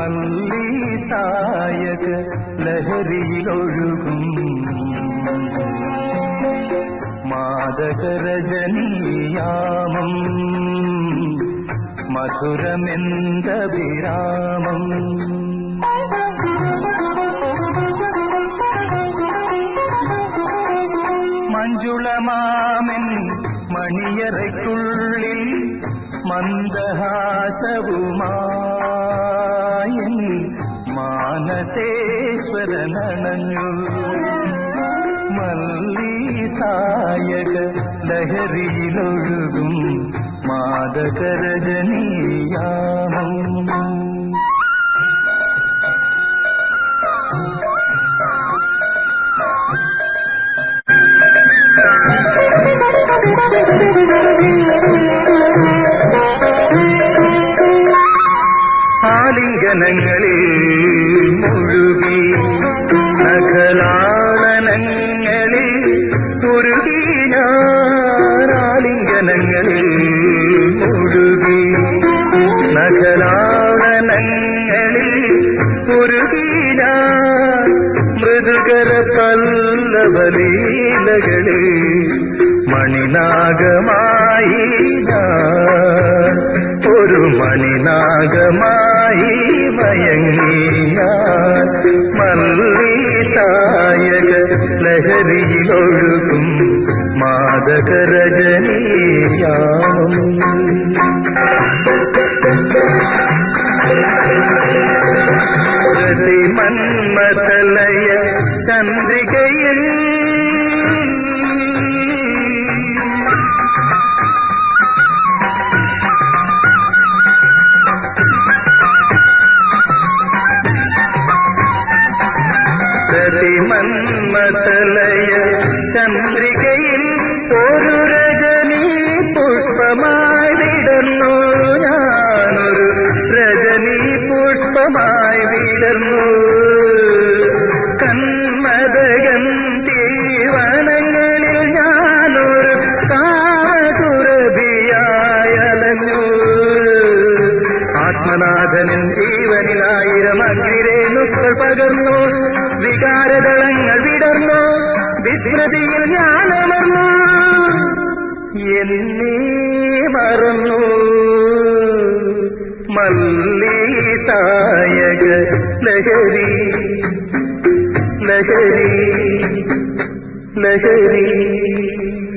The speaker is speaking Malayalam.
മല്ലീസായക ലഹരിയിലൊഴുകും മാദകരജനീയാമം മധുരമെന്ത വിരാമം മഞ്ജുളമാമൻ മണിയറയ്ക്കുള്ളിൽ മന്ദഹാസവുമായൻ മാനസേശ്വരനണഞ്ഞു മല്ലീസായക ലഹരിയിലൊഴുകും മാദകരജനീയാമം ആലിംഗനങ്ങളിൽ മുഴുകി നഖലാളനങ്ങളിൽ തുരുകി ഞാൻ ആലിംഗനങ്ങളിൽ മുഴുകി നഖലാളനങ്ങളിൽ തുരുകി ഞാൻ മൃദുകര പല്ലവലീലകളിൽ മണിനാഗമായി ഞാൻ ഒരു മണിനാഗമായി മയങ്ങി ഞാൻ മല്ലീസായക ലഹരിയിലൊഴുകും മാദകരജനീയാമം പ്രതി മന്മതലയ ചന്ദ്രികയിൽ പ്രതിമന്മതലയ ചന്ദ്രികയിൽ ഒരു രജനി പുഷ്പമായി വിടർന്നു ഞാനൊരു രജനി പുഷ്പമായി വിടർന്നു കന്മദഗന്ധി വനങ്ങളിൽ ഞാനൊരു കാമസുരഭിയായി അലഞ്ഞു ആത്മനാഥനിൻ ജീവനിലായിരം അഗ്നിരേണുക്കൾ പകർന്നു വികാരദളങ്ങൾ വിടർന്നു വിസ്മൃതിയിൽ ഞാനമർന്നു എന്നെ മറന്നു മല്ലീസായക ലഹരി ലഹരി ലഹരി